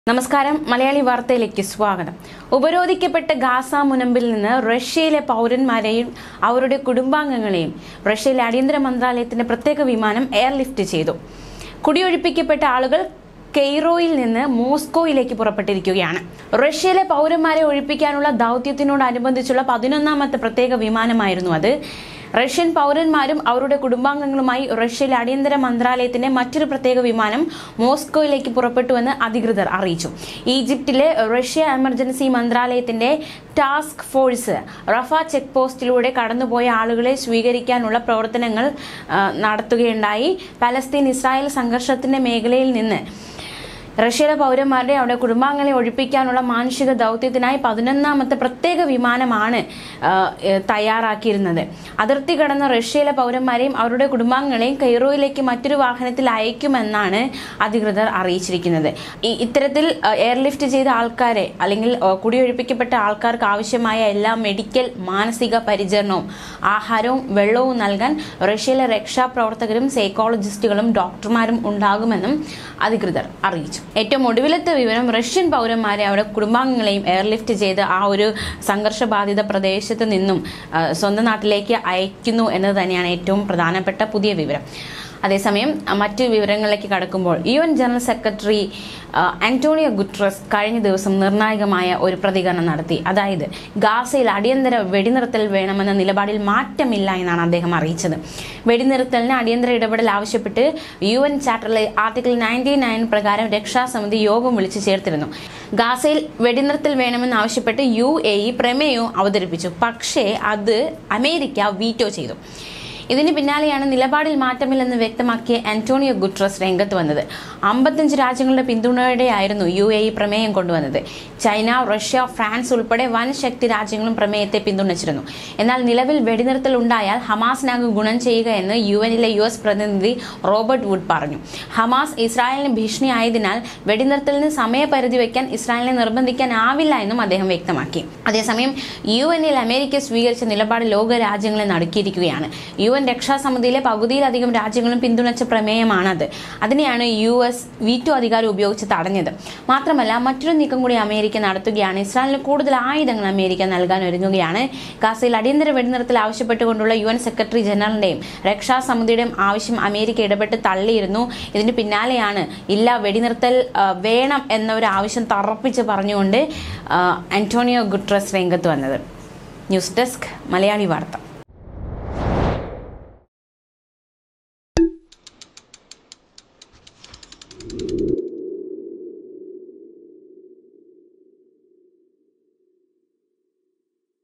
നമസ്കാരം മലയാളി വാർത്തയിലേക്ക് സ്വാഗതം ഉപരോധിക്കപ്പെട്ട ഗാസ മുനമ്പിൽ നിന്ന് റഷ്യയിലെ പൗരന്മാരെയും അവരുടെ കുടുംബാംഗങ്ങളെയും റഷ്യയിലെ അടിയന്തര മന്ത്രാലയത്തിന്റെ പ്രത്യേക വിമാനം എയർലിഫ്റ്റ് ചെയ്തു കുടിയൊഴിപ്പിക്കപ്പെട്ട ആളുകൾ കെയ്റോയിൽ നിന്ന് മോസ്കോയിലേക്ക് പുറപ്പെട്ടിരിക്കുകയാണ് റഷ്യയിലെ പൗരന്മാരെ ഒഴിപ്പിക്കാനുള്ള ദൗത്യത്തിനോടനുബന്ധിച്ചുള്ള പതിനൊന്നാമത്തെ പ്രത്യേക വിമാനമായിരുന്നു അത് റഷ്യൻ പൗരന്മാരും അവരുടെ കുടുംബാംഗങ്ങളുമായി റഷ്യയിലെ അടിയന്തര മന്ത്രാലയത്തിന്റെ മറ്റൊരു പ്രത്യേക വിമാനം മോസ്കോയിലേക്ക് പുറപ്പെട്ടുവെന്ന് അധികൃതർ അറിയിച്ചു ഈജിപ്തിലെ റഷ്യ എമർജൻസി മന്ത്രാലയത്തിന്റെ ടാസ്ക് ഫോഴ്സ് റഫ ചെക്ക് പോസ്റ്റിലൂടെ കടന്നുപോയ ആളുകളെ സ്വീകരിക്കാനുള്ള പ്രവർത്തനങ്ങൾ ആ, നടത്തുകയുണ്ടായി പലസ്തീൻ ഇസ്രായേൽ സംഘർഷത്തിന്റെ മേഖലയിൽ നിന്ന് റഷ്യയിലെ പൗരന്മാരുടെ അവിടെ കുടുംബാംഗങ്ങളെ ഒഴിപ്പിക്കാനുള്ള മാനുഷിക ദൗത്യത്തിനായി പതിനൊന്നാമത്തെ പ്രത്യേക വിമാനമാണ് ആ, ഏ, തയ്യാറാക്കിയിരുന്നത് അതിർത്തി കടന്ന റഷ്യയിലെ പൗരന്മാരെയും അവരുടെ കുടുംബാംഗങ്ങളെയും കെയ്റോയിലേക്ക് മറ്റൊരു വാഹനത്തിൽ അയക്കുമെന്നാണ് അധികൃതർ അറിയിച്ചിരിക്കുന്നത് ഈ ഇത്തരത്തിൽ ആ, എയർലിഫ്റ്റ് ചെയ്ത ആൾക്കാരെ അല്ലെങ്കിൽ ആ, കുടിയൊഴിപ്പിക്കപ്പെട്ട ആൾക്കാർക്ക് ആവശ്യമായ എല്ലാ മെഡിക്കൽ മാനസിക പരിചരണവും ആഹാരവും വെള്ളവും നൽകാൻ റഷ്യയിലെ രക്ഷാപ്രവർത്തകരും സൈക്കോളജിസ്റ്റുകളും ഡോക്ടർമാരും ഉണ്ടാകുമെന്നും അധികൃതർ അറിയിച്ചു ഏറ്റവും ഒടുവിലത്തെ വിവരം റഷ്യൻ പൗരന്മാരെ അവിടെ കുടുംബാംഗങ്ങളെയും എയർലിഫ്റ്റ് ചെയ്ത് ആ ഒരു സംഘർഷബാധിത പ്രദേശത്ത് നിന്നും ആ, സ്വന്തം നാട്ടിലേക്ക് അയക്കുന്നു എന്നത് തന്നെയാണ് ഏറ്റവും പ്രധാനപ്പെട്ട പുതിയ വിവരം അതേസമയം അ, മറ്റു വിവരങ്ങളിലേക്ക് കടക്കുമ്പോൾ യു എൻ ജനറൽ സെക്രട്ടറി ആ, ആന്റോണിയോ ഗുട്രസ് കഴിഞ്ഞ ദിവസം നിർണായകമായ ഒരു പ്രതികരണം നടത്തി അതായത് ഗാസയിൽ അടിയന്തര വെടിനിർത്തൽ വേണമെന്ന നിലപാടിൽ മാറ്റമില്ല എന്നാണ് അദ്ദേഹം അറിയിച്ചത് വെടിനിർത്തലിന് അടിയന്തര ഇടപെടൽ ആവശ്യപ്പെട്ട് യു എൻ ചാർട്ടറിലെ ആർട്ടിക്കിൾ നയൻറ്റി നയൻ പ്രകാരം രക്ഷാസമിതി യോഗം വിളിച്ചു ചേർത്തിരുന്നു ഗാസയിൽ വെടിനിർത്തൽ വേണമെന്ന് ആവശ്യപ്പെട്ട് യു എ ഇ പ്രമേയവും അവതരിപ്പിച്ചു പക്ഷേ അത് അമേരിക്ക വീറ്റോ ചെയ്തു ഇതിന് പിന്നാലെയാണ് നിലപാടിൽ മാറ്റമില്ലെന്ന് വ്യക്തമാക്കിയ ആന്റോണിയോ ഗുട്രസ് രംഗത്ത് വന്നത് അമ്പത്തഞ്ച് രാജ്യങ്ങളുടെ പിന്തുണയോടെയായിരുന്നു യു എ ഇ പ്രമേയം കൊണ്ടുവന്നത് ചൈന റഷ്യ ഫ്രാൻസ് ഉൾപ്പെടെ വൻ ശക്തി രാജ്യങ്ങളും പ്രമേയത്തെ പിന്തുണച്ചിരുന്നു എന്നാൽ നിലവിൽ വെടിനിർത്തൽ ഉണ്ടായാൽ ഹമാസിനാകും ഗുണം ചെയ്യുക എന്ന് യു എനിലെ യു എസ് പ്രതിനിധി റോബർട്ട് വുഡ് പറഞ്ഞു ഹമാസ് ഇസ്രായേലിന് ഭീഷണിയായതിനാൽ വെടിനിർത്തലിന് സമയപരിധി വയ്ക്കാൻ ഇസ്രായേലിനെ നിർബന്ധിക്കാനാവില്ല എന്നും അദ്ദേഹം വ്യക്തമാക്കി അതേസമയം യു എനിൽ അമേരിക്ക സ്വീകരിച്ച നിലപാട് ലോക രാജ്യങ്ങളെ നടുക്കിയിരിക്കുകയാണ് യു എൻ രക്ഷാസമിതിയിലെ പകുതിയിലധികം രാജ്യങ്ങളും പിന്തുണച്ച പ്രമേയമാണത് അതിനെയാണ് യു എസ് വീറ്റോ അധികാരം ഉപയോഗിച്ച് തടഞ്ഞത് മാത്രമല്ല മറ്റൊരു നീക്കം കൂടി അമേരിക്ക നടത്തുകയാണ് ഇസ്രായേലിന് കൂടുതൽ ആയുധങ്ങൾ അമേരിക്ക നൽകാൻ ഒരുങ്ങുകയാണ് ഗാസയിൽ അടിയന്തര വെടിനിർത്തൽ ആവശ്യപ്പെട്ടുകൊണ്ടുള്ള യു എൻ സെക്രട്ടറി ജനറലിന്റെയും രക്ഷാസമിതിയുടെയും ആവശ്യം അമേരിക്ക ഇടപെട്ട് തള്ളിയിരുന്നു ഇതിന് പിന്നാലെയാണ് ഇല്ല വെടിനിർത്തൽ ആ, വേണം എന്ന ഒരു ആവശ്യം തറപ്പിച്ച് പറഞ്ഞുകൊണ്ട് ആ, ആന്റോണിയോ ഗുട്രസ് രംഗത്ത് വന്നത് ന്യൂസ് ഡെസ്ക് മലയാളി വാർത്ത